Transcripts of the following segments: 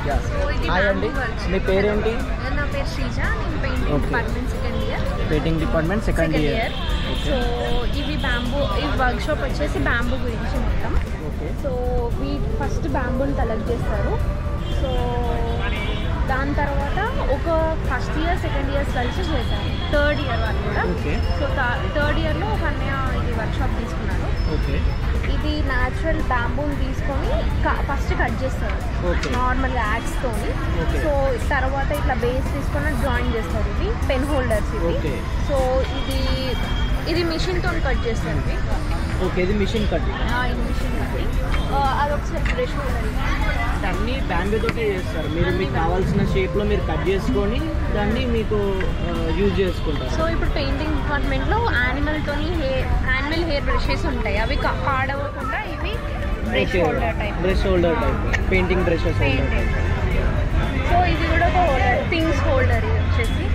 Yeah So, ఇది hi అండి bamboo works. మీ పేరేంటి నా పేరు శ్రీజ నేను painting Okay. Department second year painting department second second year year so ఇవి బ్యాంబూ ఈ వర్క్ షాప్ వచ్చేసి బ్యాంబూ గురించి మొత్తం ఓకే సో వీ ఫస్ట్ బ్యాంబూని కలెక్ట్ చేస్తారు సో దాని తర్వాత ఒక ఫస్ట్ ఇయర్ సెకండ్ ఇయర్స్ కలిసి చేశారు థర్డ్ ఇయర్ వాళ్ళు కూడా ఓకే సో థర్డ్ ఇయర్లో ఒక అన్నయ్య ఇది వర్క్ షాప్ తీసుకున్నారు ఓకే ఇది న్యాచురల్ బ్యాంబూని తీసుకొని ఫస్ట్ కట్ చేస్తారు Okay. నార్మల్ యాక్స్తోని Okay. సో తర్వాత ఇట్లా బేస్ తీసుకొని డ్రాయింగ్ చేస్తారు ఇవి పెన్ హోల్డర్స్ ఇవి Okay. సో ఇది ఇది మిషన్తో కట్ చేస్తారు ఇవి ఓకే ఇది మిషన్ కటింగ్ ఆ, ఇది మిషన్ కటింగ్ అదొకసారి బ్రష్ హోల్డర్ అన్ని బ్యాంబూ తోటే చేస్తారు మీరు మీకు కావాల్సిన షేప్లో మీరు కట్ చేసుకొని దాన్ని మీకు యూజ్ చేసుకుంటారు సో ఇప్పుడు పెయింటింగ్ డిపార్ట్మెంట్లో యానిమల్తోని హెయిర్ యానిమల్ హెయిర్ బ్రషెస్ ఉంటాయి అవి కా- పాడవకుండా ఇవి brush holder type brush holder type painting brushes painting so ఇది కూడా ఒక హోల్డర్ థింగ్స్ హోల్డర్ ఇది వచ్చేసి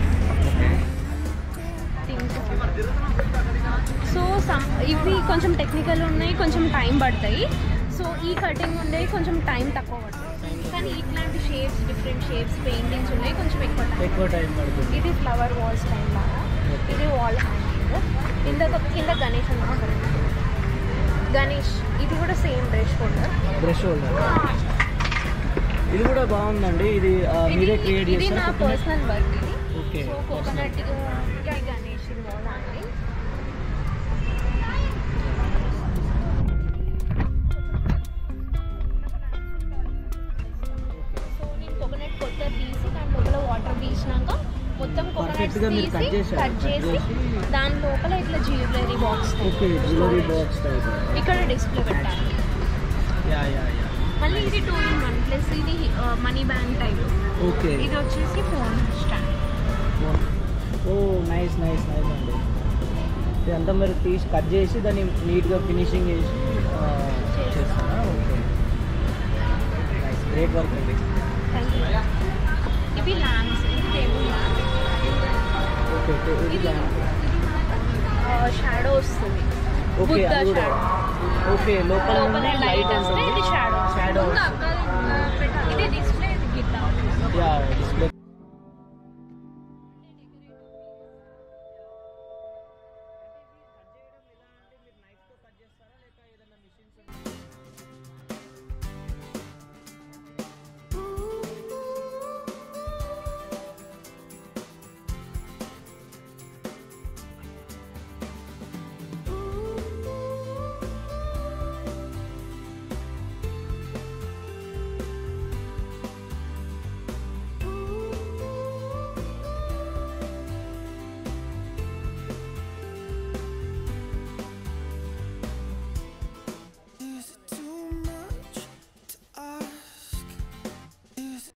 థింగ్స్ సో సమ్ ఇవి కొంచెం టెక్నికల్ ఉన్నాయి కొంచెం టైం పడతాయి సో ఈ కటింగ్ ఉండేవి కొంచెం టైం తక్కువ పడుతుంది కానీ ఇట్లాంటి షేప్స్ డిఫరెంట్ షేప్స్ పెయింటింగ్స్ ఉన్నాయి కొంచెం ఎక్కువ టైం ఎక్కువ టైం పడుతుంది ఇది ఫ్లవర్ వాల్స్ టైం లాగా Okay. ఇది వాల్ హ్యాంగింగ్ కింద కింద గణేష్ అన్నమాట గణేష్ ఇది కూడా same brush holder brush holder ఇది కూడా బాగుందండి ఇది ఆ, మీరే క్రియేట్ ఇది నా చేస్తారు పర్సనల్ వర్క్ ఇది ఓకే సో కోకోనట్ గణేష్ ఇది వాల్ హ్యాంగింగ్ సో నేను కోకోనట్ కొత్త తీసి దాని లోపల వాటర్ తీసినాక మొత్తం కోకోనట్ Perfect గా మీరు cut తీసి చేశారు. కట్ Cut చేసి చేసి- దాని లోపల ఇట్లా jewellery box okay jewellery box type ఇక్కడ డిస్ప్లే పెట్టాలి యా యా యా మళ్ళీ ఇది టూ ఇన్ వన్ ప్లస్ ఇది మనీ బ్యాంక్ టైప్ ఓకే ఇది వచ్చేసి phone stand oh nice nice nice అండి ఇదంతా మీరు తీసి కట్ చేసి దాన్ని నీట్గా ఫినిషింగ్ చేసి ఆ, చేస్తారా ఓకే నైస్ గ్రేట్ వర్క్ అండి థ్యాంక్ యూ ఇవి ల్యాంప్స్ ఇది టేబుల్ ల్యాంప్ ఓకే ఓకే ఇది ఇది షాడో వస్తుంది ఓకే బుద్ధ అది కూడా షాడో ఓకే లోపల లోపల నుండి లైట్ వస్తే ఇది షాడో షాడో ఇది డిస్ప్లే ఇది గిట్లా యా